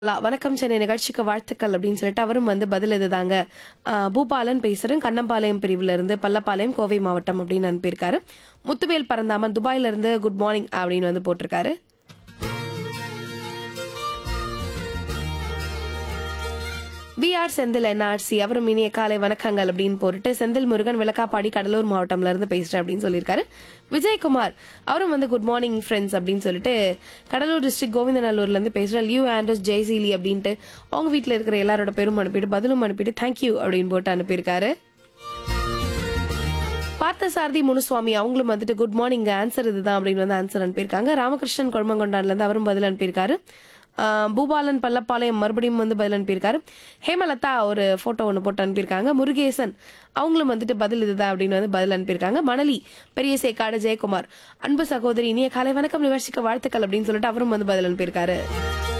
லா, வணக்கம் சென்னை நிகழ்ச்சிக்கு வாழ்த்துக்கள் அப்படின்னு சொல்லிட்டு அவரும் வந்து பதில் இதுதாங்க ஆஹ் பூபாலன் பேசுறேன் கண்ணம்பாளையம் பிரிவுல இருந்து பல்லப்பாளையம் கோவை மாவட்டம் அப்படின்னு அனுப்பியிருக்காரு முத்துவேல் பரந்தாமன் துபாயில இருந்து குட் மார்னிங் அப்படின்னு வந்து போட்டிருக்காரு விஆர் செந்தில் என்ஆர்சி அவரும் இனிய காலை வணக்கங்கள் அப்படின்னு போட்டுட்டு செந்தில் முருகன் விளக்காப்பாடி கடலூர் மாவட்டம்ல இருந்து பேசுறேன் அப்படின்னு சொல்லியிருக்காரு விஜயகுமார் அவரும் வந்து குட் மார்னிங் ஃப்ரெண்ட்ஸ் அப்படின்னு சொல்லிட்டு கடலூர் டிஸ்ட்ரிக்ட் கோவிந்தநல்லூர்ல இருந்து பேசுற லியூ ஆண்டர்ஸ் ஜெய்சீலி அப்படின்ட்டு அவங்க வீட்ல இருக்கிற எல்லாரோட பேரும் அனுப்பிட்டு பதிலும் அனுப்பிட்டு தேங்க்யூ அப்படின்னு போட்டு அனுப்பியிருக்காரு பார்த்தசாரதி முனுசுவாமி அவங்களும் வந்துட்டு குட் மார்னிங் ஆன்சர் இதுதான் அப்படின்னு வந்து ஆன்சர் அனுப்பியிருக்காங்க ராமகிருஷ்ணன் கொழமங்கொண்டான்ல இருந்து அவரும் பதில் அனுப்பியிருக்காரு ஆஹ் பூபாலன் பல்லப்பாளையம் மறுபடியும் வந்து பதில் அனுப்பியிருக்காரு ஹேமலதா ஒரு போட்டோ ஒன்று போட்டு அனுப்பியிருக்காங்க முருகேசன் அவங்களும் வந்துட்டு பதில் இதுதான் அப்படின்னு வந்து பதில் அனுப்பியிருக்காங்க மணலி பெரிய சேக்காடு ஜெயக்குமார் அன்பு சகோதரி இனிய காலை வணக்கம் நிகழ்ச்சிக்கு வாழ்த்துக்கள் அப்படின்னு சொல்லிட்டு அவரும் வந்து பதில் அனுப்பியிருக்காரு